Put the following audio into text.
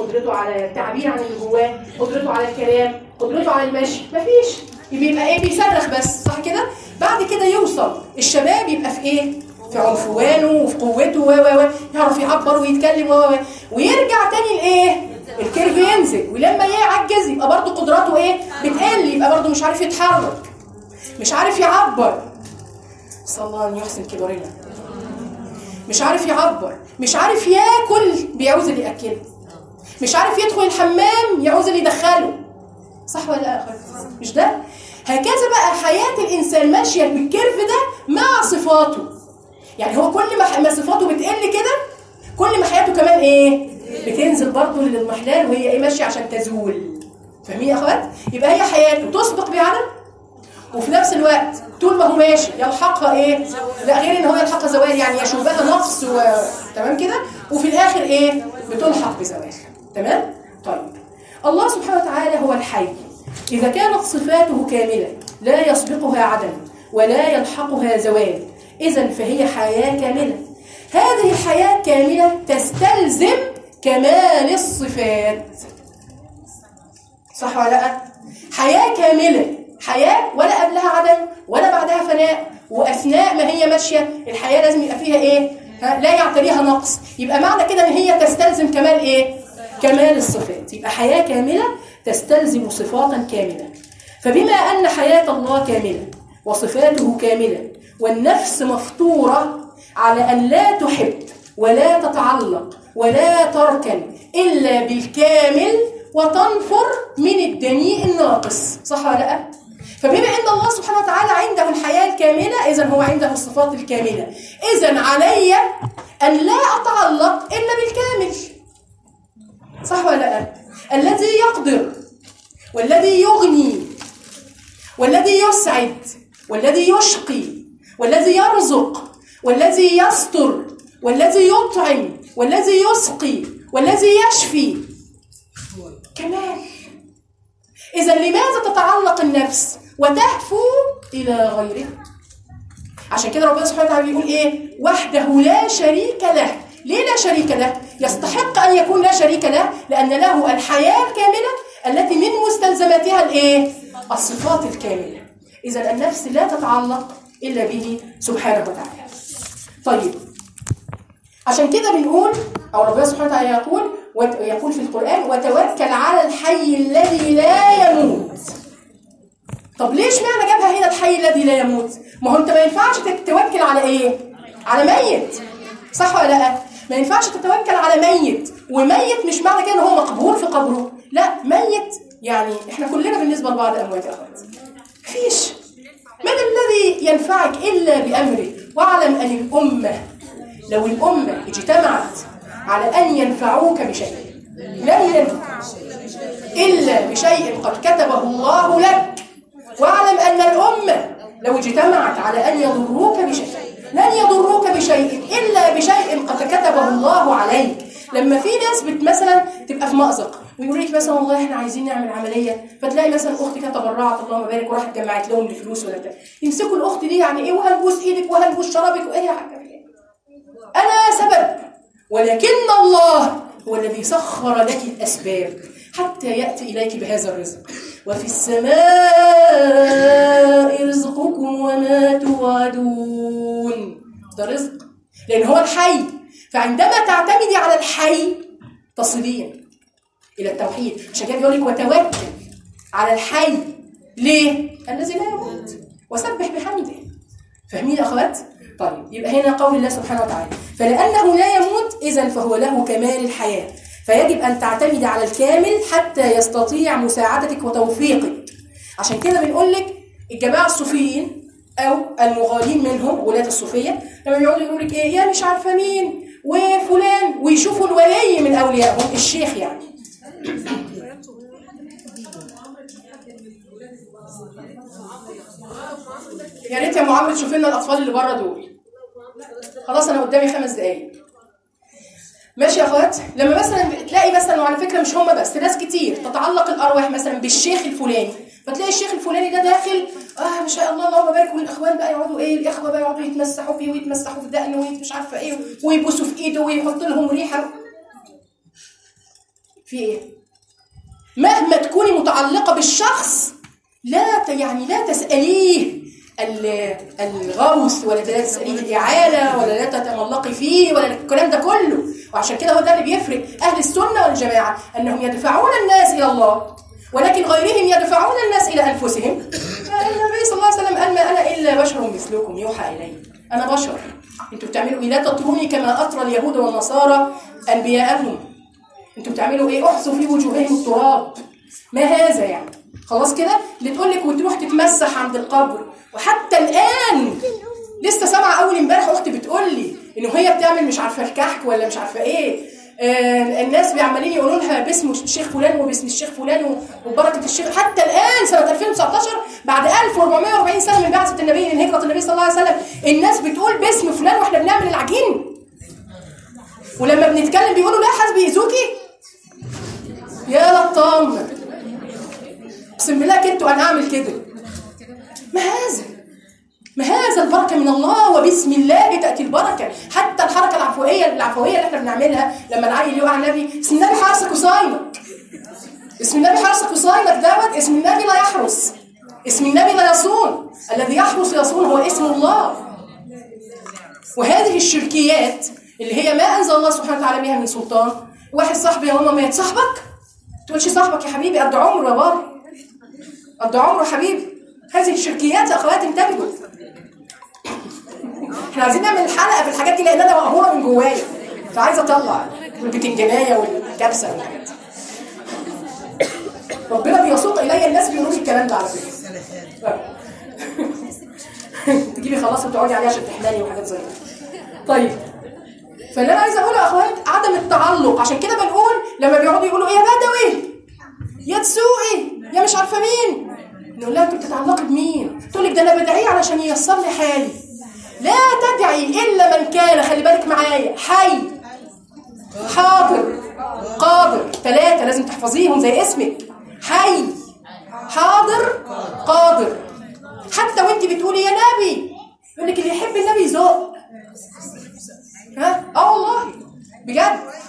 قدرته على التعبير عن اللي جواه قدرته على الكلام قدرته على المشي مفيش بيبقى ايه بيصرخ بس صح كده بعد كده يوصل الشباب يبقى في ايه في عنفوانه وفي قوته و و و يعرف يعبر ويتكلم و و ويرجع تاني لايه الكيرف ينزل ولما يعجز يبقى برضه قدراته ايه بتقل يبقى برضه مش عارف يتحرك مش عارف يعبر صلى الله ان يحسن كبرنا مش عارف يعبر مش عارف ياكل بيعوز اللي ياكله مش عارف يدخل الحمام يعوز اللي يدخله صح ولا لا مش ده هكذا بقى حياة الإنسان ماشية بالكيرف ده مع صفاته يعني هو كل ما ما صفاته بتقل كده كل ما حياته كمان ايه بتنزل برضه للمحلال وهي ايه ماشية عشان تزول فاهمين يا اخوات يبقى هي حياته تسبق بعدم وفي نفس الوقت طول ما هو ماشي يلحقها ايه لا غير ان هو يلحقها زوال يعني يشوبها نقص و... تمام كده وفي الاخر ايه بتلحق بزوال تمام طيب الله سبحانه وتعالى هو الحي اذا كانت صفاته كامله لا يسبقها عدم ولا يلحقها زوال اذا فهي حياه كامله هذه الحياه كامله تستلزم كمال الصفات صح ولا لا حياه كامله حياة ولا قبلها عدم ولا بعدها فناء وأثناء ما هي ماشية الحياة لازم يبقى فيها إيه؟ ها؟ لا يعتريها نقص يبقى معنى كده إن هي تستلزم كمال إيه؟ كمال الصفات يبقى حياة كاملة تستلزم صفاتا كاملة فبما أن حياة الله كاملة وصفاته كاملة والنفس مفطورة على أن لا تحب ولا تتعلق ولا تركن إلا بالكامل وتنفر من الدنيء الناقص صح ولا لا؟ فبما ان الله سبحانه وتعالى عنده الحياه الكامله اذا هو عنده الصفات الكامله اذا علي ان لا اتعلق الا بالكامل صح ولا لا الذي يقدر والذي يغني والذي يسعد والذي يشقي والذي يرزق والذي يستر والذي يطعم والذي يسقي والذي يشفي كمال إذا لماذا تتعلق النفس وتهفو إلى غيره عشان كده ربنا سبحانه وتعالى بيقول إيه وحده لا شريك له ليه لا شريك له يستحق أن يكون لا شريك له لأن له الحياة الكاملة التي من مستلزماتها الإيه الصفات الكاملة إذا النفس لا تتعلق إلا به سبحانه وتعالى طيب عشان كده بنقول أو ربنا سبحانه وتعالى يقول يقول في القرآن وتوكل على الحي الذي لا يموت طب ليش معنى جابها هنا الحي الذي لا يموت ما هو انت ما ينفعش تتوكل على ايه على ميت صح ولا لا ما ينفعش تتوكل على ميت وميت مش معنى كده ان هو مقبور في قبره لا ميت يعني احنا كلنا بالنسبه لبعض اموات يا اخوات مفيش من الذي ينفعك الا بامره واعلم ان الامه لو الامه اجتمعت على أن ينفعوك بشيء لن ينفع إلا بشيء قد كتبه الله لك واعلم أن الأمة لو اجتمعت على أن يضروك بشيء لن يضروك بشيء إلا بشيء قد كتبه الله عليك لما في ناس بت مثلا تبقى في مأزق ويقول لك مثلا والله احنا عايزين نعمل عمليه فتلاقي مثلا اختي كانت تبرعت اللهم بارك وراحت جمعت لهم الفلوس ولا بتاع يمسكوا الاخت دي يعني ايه وهنبوس ايدك وهنبوس شرابك وايه يا حاجه انا سبب ولكن الله هو الذي سخر لك الأسباب حتى يأتي إليك بهذا الرزق وفي السماء رزقكم وما توعدون ده رزق لأن هو الحي فعندما تعتمدي على الحي تصلين إلى التوحيد عشان كده بيقول لك وتوكل على الحي ليه؟ الذي لا يموت وسبح بحمده فاهمين يا أخوات؟ طيب يبقى هنا قول الله سبحانه وتعالى فلأنه لا يموت إذا فهو له كمال الحياة فيجب أن تعتمد على الكامل حتى يستطيع مساعدتك وتوفيقك عشان كده بنقول لك الجماعة الصوفيين أو المغالين منهم ولاة الصوفية لما بيقعدوا يقولوا لك إيه يا مش عارفة مين وفلان ويشوفوا الولي من أوليائهم الشيخ يعني يا ريت يا معمر تشوف لنا الاطفال اللي بره دول خلاص انا قدامي خمس دقايق ماشي يا اخوات لما مثلا تلاقي مثلا وعلى فكره مش هم بس ناس كتير تتعلق الارواح مثلا بالشيخ الفلاني فتلاقي الشيخ الفلاني ده داخل اه ما شاء الله اللهم بارك والاخوان بقى يقعدوا ايه الاخوه بقى يقعدوا يتمسحوا فيه ويتمسحوا في دقنه ومش عارفه ايه ويبوسوا في ايده ويحط لهم ريحه في ايه مهما تكوني متعلقه بالشخص لا ت- يعني لا تساليه ال- الغوث ولا لا تساليه الاعانه ولا لا تتملقي فيه ولا الكلام ده كله وعشان كده هو ده اللي بيفرق اهل السنه والجماعه انهم يدفعون الناس الى الله ولكن غيرهم يدفعون الناس الى انفسهم النبي صلى الله عليه وسلم قال ما انا الا بشر مثلكم يوحى الي انا بشر انتوا بتعملوا ايه لا تطروني كما اطرى اليهود والنصارى انبياءهم انتوا بتعملوا ايه احصوا في وجوههم التراب ما هذا يعني خلاص كده اللي تقول لك وتروح تتمسح عند القبر وحتى الان لسه سامعه اول امبارح اختي بتقول لي ان هي بتعمل مش عارفه الكحك ولا مش عارفه ايه آه الناس عمالين يقولوا لها باسم الشيخ فلان وباسم الشيخ فلان و- وبركه الشيخ حتى الان سنه 2019 بعد 1440 سنه من بعثه النبي من هجره النبي صلى الله عليه وسلم الناس بتقول باسم فلان واحنا بنعمل العجين ولما بنتكلم بيقولوا لا حاسب يأذوكي يا لطام اقسم بالله كنت انا اعمل كده ما هذا ما هذا البركه من الله وبسم الله تاتي البركه حتى الحركه العفويه العفويه اللي احنا بنعملها لما العيل يقع على النبي اسم النبي حرسك وصايمك اسم النبي حرسك وصايمك دوت اسم النبي لا يحرس اسم النبي لا يصون الذي يحرس يصون هو اسم الله وهذه الشركيات اللي هي ما انزل الله سبحانه وتعالى بها من سلطان واحد صاحبي يا ماما مات صاحبك تقولش صاحبك يا حبيبي قد عمره يا بابا قد عمره يا حبيبي هذه الشركيات يا اخواتي انتبهوا احنا عايزين نعمل حلقه في الحاجات دي لان انا مقهوره من جوايا فعايزه اطلع البتنجانيه والكبسه والحاجات دي. ربنا بيسوق الي الناس بيقولوا لي الكلام ده على فكره تجيبي خلاص وتقعدي عليها عشان تحملي وحاجات زي كده طيب فاللي انا عايزه اقوله يا اخوات عدم التعلق عشان كده بنقول لما بيقعدوا يقولوا ايه يا بدوي يا تسوقي يا مش عارفه مين نقول لها انت بتتعلقي بمين تقول لك ده انا بدعيه علشان ييسر لي حالي لا تدعي الا من كان خلي بالك معايا حي حاضر قادر ثلاثه لازم تحفظيهم زي اسمك حي حاضر قادر حتى وانت بتقولي يا نبي يقول لك اللي يحب النبي ذوق ها اه والله بجد